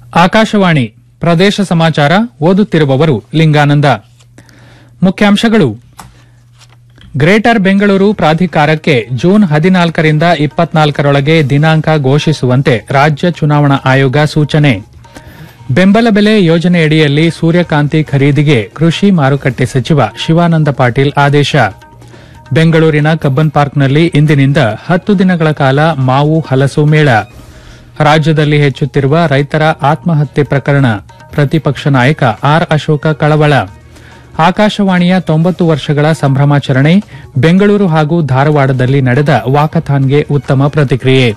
ಆಕಾಶವಾಣಿ ಪ್ರದೇಶ ಸಮಾಚಾರ ಓದುತ್ತಿರುವವರು ಲಿಂಗಾನಂದ ಮುಖ್ಯಾಂಶಗಳು ಗ್ರೇಟರ್ ಬೆಂಗಳೂರು ಪ್ರಾಧಿಕಾರಕ್ಕೆ ಜೂನ್ ಹದಿನಾಲ್ಕರಿಂದ ಇಪ್ಪತ್ನಾಲ್ಕರೊಳಗೆ ದಿನಾಂಕ ಘೋಷಿಸುವಂತೆ ರಾಜ್ಯ ಚುನಾವಣಾ ಆಯೋಗ ಸೂಚನೆ ಬೆಂಬಲ ಬೆಲೆ ಯೋಜನೆಯಡಿಯಲ್ಲಿ ಸೂರ್ಯಕಾಂತಿ ಖರೀದಿಗೆ ಕೃಷಿ ಮಾರುಕಟ್ಟೆ ಸಚಿವ ಶಿವಾನಂದ ಪಾಟೀಲ್ ಆದೇಶ ಬೆಂಗಳೂರಿನ ಕಬ್ಬನ್ ಪಾರ್ಕ್ನಲ್ಲಿ ಇಂದಿನಿಂದ ಹತ್ತು ದಿನಗಳ ಕಾಲ ಮಾವು ಹಲಸು ಮೇಳ ರಾಜ್ಯದಲ್ಲಿ ಹೆಚ್ಚುತ್ತಿರುವ ರೈತರ ಆತ್ಮಹತ್ಯೆ ಪ್ರಕರಣ ಪ್ರತಿಪಕ್ಷ ನಾಯಕ ಆರ್ ಅಶೋಕ ಕಳವಳ ಆಕಾಶವಾಣಿಯ ತೊಂಬತ್ತು ವರ್ಷಗಳ ಸಂಭ್ರಮಾಚರಣೆ ಬೆಂಗಳೂರು ಹಾಗೂ ಧಾರವಾಡದಲ್ಲಿ ನಡೆದ ವಾಕಥಾನ್ಗೆ ಉತ್ತಮ ಪ್ರತಿಕ್ರಿಯೆ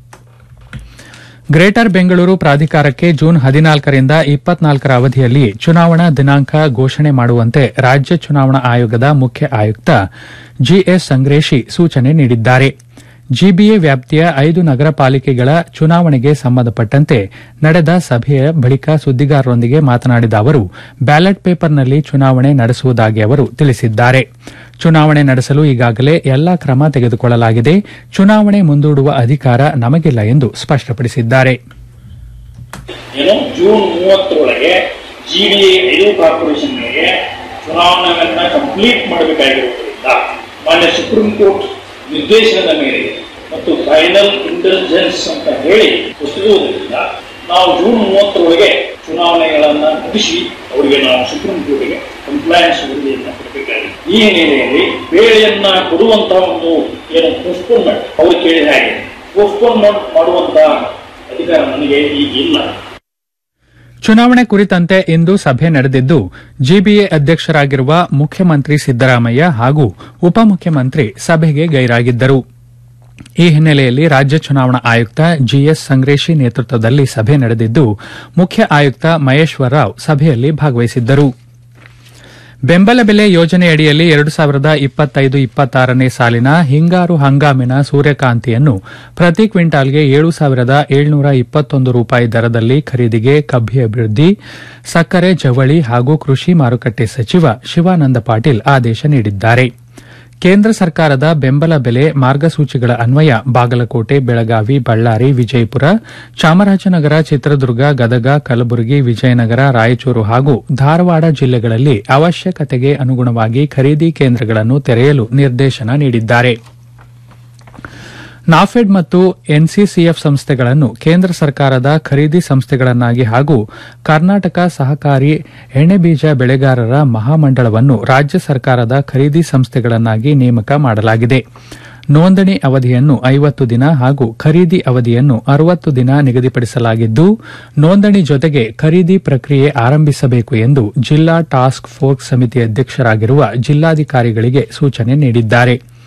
ಗ್ರೇಟರ್ ಬೆಂಗಳೂರು ಪ್ರಾಧಿಕಾರಕ್ಕೆ ಜೂನ್ ಹದಿನಾಲ್ಕರಿಂದ ಇಪ್ಪತ್ನಾಲ್ಕರ ಅವಧಿಯಲ್ಲಿ ಚುನಾವಣಾ ದಿನಾಂಕ ಘೋಷಣೆ ಮಾಡುವಂತೆ ರಾಜ್ಯ ಚುನಾವಣಾ ಆಯೋಗದ ಮುಖ್ಯ ಆಯುಕ್ತ ಜಿಎಸ್ ಸಂಗ್ರೇಶಿ ಸೂಚನೆ ನೀಡಿದ್ದಾರೆ ಜಿಬಿಎ ವ್ಯಾಪ್ತಿಯ ಐದು ನಗರ ಪಾಲಿಕೆಗಳ ಚುನಾವಣೆಗೆ ಸಂಬಂಧಪಟ್ಟಂತೆ ನಡೆದ ಸಭೆಯ ಬಳಿಕ ಸುದ್ದಿಗಾರರೊಂದಿಗೆ ಮಾತನಾಡಿದ ಅವರು ಬ್ಯಾಲೆಟ್ ಪೇಪರ್ನಲ್ಲಿ ಚುನಾವಣೆ ನಡೆಸುವುದಾಗಿ ಅವರು ತಿಳಿಸಿದ್ದಾರೆ ಚುನಾವಣೆ ನಡೆಸಲು ಈಗಾಗಲೇ ಎಲ್ಲಾ ಕ್ರಮ ತೆಗೆದುಕೊಳ್ಳಲಾಗಿದೆ ಚುನಾವಣೆ ಮುಂದೂಡುವ ಅಧಿಕಾರ ನಮಗಿಲ್ಲ ಎಂದು ಸ್ಪಷ್ಟಪಡಿಸಿದ್ದಾರೆ ಏನು ಜೂನ್ ಮೂವತ್ತರೊಳಗೆ ಜಿ ಡಿ ಎ ಐದು ಕಾರ್ಪೊರೇಷನ್ಗಳಿಗೆ ಚುನಾವಣೆಗಳನ್ನ ಕಂಪ್ಲೀಟ್ ಮಾಡಬೇಕಾಗಿರುವುದರಿಂದ ಮಾನ್ಯ ಸುಪ್ರೀಂ ಕೋರ್ಟ್ ನಿರ್ದೇಶನದ ಮೇರೆಗೆ ಮತ್ತು ಫೈನಲ್ ಇಂಟೆಲಿಜೆನ್ಸ್ ಅಂತ ಹೇಳಿ ಹೊಸದುವುದರಿಂದ ನಾವು ಜೂನ್ ಮೂವತ್ತರೊಳಗೆ ಚುನಾವಣೆಗಳನ್ನ ಮುಗಿಸಿ ಅವರಿಗೆ ನಾವು ಸುಪ್ರೀಂ ಕೋರ್ಟ್ಗೆ ಕಂಪ್ಲೈನ್ಸ್ ವರದಿಯನ್ನು ಕೊಡಬೇಕಾಗಿದೆ ಈ ಹಿನ್ನೆಲೆಯಲ್ಲಿ ಬೇಳೆಯನ್ನ ಕೊಡುವಂತಹ ಒಂದು ಏನು ಪೋಸ್ಟ್ಪೋನ್ಮೆಂಟ್ ಅವರು ಕೇಳಿದ ಹಾಗೆ ಪೋಸ್ಟ್ಪೋನ್ಮೆಂಟ್ ಮಾಡುವಂತಹ ಅಧಿಕಾರ ನನಗೆ ಈಗ ಇಲ್ಲ ಚುನಾವಣೆ ಕುರಿತಂತೆ ಇಂದು ಸಭೆ ನಡೆದಿದ್ದು ಜಿಬಿಎ ಅಧ್ಯಕ್ಷರಾಗಿರುವ ಮುಖ್ಯಮಂತ್ರಿ ಸಿದ್ದರಾಮಯ್ಯ ಹಾಗೂ ಉಪಮುಖ್ಯಮಂತ್ರಿ ಸಭೆಗೆ ಗೈರಾಗಿದ್ದರು ಈ ಹಿನ್ನೆಲೆಯಲ್ಲಿ ರಾಜ್ಯ ಚುನಾವಣಾ ಆಯುಕ್ತ ಜಿಎಸ್ ಸಂಗ್ರೇಶಿ ನೇತೃತ್ವದಲ್ಲಿ ಸಭೆ ನಡೆದಿದ್ದು ಮುಖ್ಯ ಆಯುಕ್ತ ಮಹೇಶ್ವರ ರಾವ್ ಸಭೆಯಲ್ಲಿ ಭಾಗವಹಿಸಿದ್ದರು ಬೆಂಬಲ ಬೆಲೆ ಯೋಜನೆಯಡಿಯಲ್ಲಿ ಎರಡು ಸಾವಿರದ ಇಪ್ಪತ್ತೈದು ಇಪ್ಪತ್ತಾರನೇ ಸಾಲಿನ ಹಿಂಗಾರು ಹಂಗಾಮಿನ ಸೂರ್ಯಕಾಂತಿಯನ್ನು ಪ್ರತಿ ಕ್ವಿಂಟಾಲ್ಗೆ ಏಳು ಸಾವಿರದ ಏಳ್ನೂರ ಇಪ್ಪತ್ತೊಂದು ರೂಪಾಯಿ ದರದಲ್ಲಿ ಖರೀದಿಗೆ ಕಬ್ಬಿ ಅಭಿವೃದ್ಧಿ ಸಕ್ಕರೆ ಜವಳಿ ಹಾಗೂ ಕೃಷಿ ಮಾರುಕಟ್ಟೆ ಸಚಿವ ಶಿವಾನಂದ ಪಾಟೀಲ್ ಆದೇಶ ನೀಡಿದ್ದಾರೆ ಕೇಂದ್ರ ಸರ್ಕಾರದ ಬೆಂಬಲ ಬೆಲೆ ಮಾರ್ಗಸೂಚಿಗಳ ಅನ್ವಯ ಬಾಗಲಕೋಟೆ ಬೆಳಗಾವಿ ಬಳ್ಳಾರಿ ವಿಜಯಪುರ ಚಾಮರಾಜನಗರ ಚಿತ್ರದುರ್ಗ ಗದಗ ಕಲಬುರಗಿ ವಿಜಯನಗರ ರಾಯಚೂರು ಹಾಗೂ ಧಾರವಾಡ ಜಿಲ್ಲೆಗಳಲ್ಲಿ ಅವಶ್ಯಕತೆಗೆ ಅನುಗುಣವಾಗಿ ಖರೀದಿ ಕೇಂದ್ರಗಳನ್ನು ತೆರೆಯಲು ನಿರ್ದೇಶನ ನೀಡಿದ್ದಾರೆ ನಾಫೆಡ್ ಮತ್ತು ಎನ್ಸಿಸಿಎಫ್ ಸಂಸ್ಥೆಗಳನ್ನು ಕೇಂದ್ರ ಸರ್ಕಾರದ ಖರೀದಿ ಸಂಸ್ಥೆಗಳನ್ನಾಗಿ ಹಾಗೂ ಕರ್ನಾಟಕ ಸಹಕಾರಿ ಎಣ್ಣೆಬೀಜ ಬೆಳೆಗಾರರ ಮಹಾಮಂಡಳವನ್ನು ರಾಜ್ಯ ಸರ್ಕಾರದ ಖರೀದಿ ಸಂಸ್ಥೆಗಳನ್ನಾಗಿ ನೇಮಕ ಮಾಡಲಾಗಿದೆ ನೋಂದಣಿ ಅವಧಿಯನ್ನು ಐವತ್ತು ದಿನ ಹಾಗೂ ಖರೀದಿ ಅವಧಿಯನ್ನು ಅರವತ್ತು ದಿನ ನಿಗದಿಪಡಿಸಲಾಗಿದ್ದು ನೋಂದಣಿ ಜೊತೆಗೆ ಖರೀದಿ ಪ್ರಕ್ರಿಯೆ ಆರಂಭಿಸಬೇಕು ಎಂದು ಜಿಲ್ಲಾ ಟಾಸ್ಕ್ ಫೋರ್ಸ್ ಸಮಿತಿ ಅಧ್ಯಕ್ಷರಾಗಿರುವ ಜಿಲ್ಲಾಧಿಕಾರಿಗಳಿಗೆ ಸೂಚನೆ ನೀಡಿದ್ದಾರೆ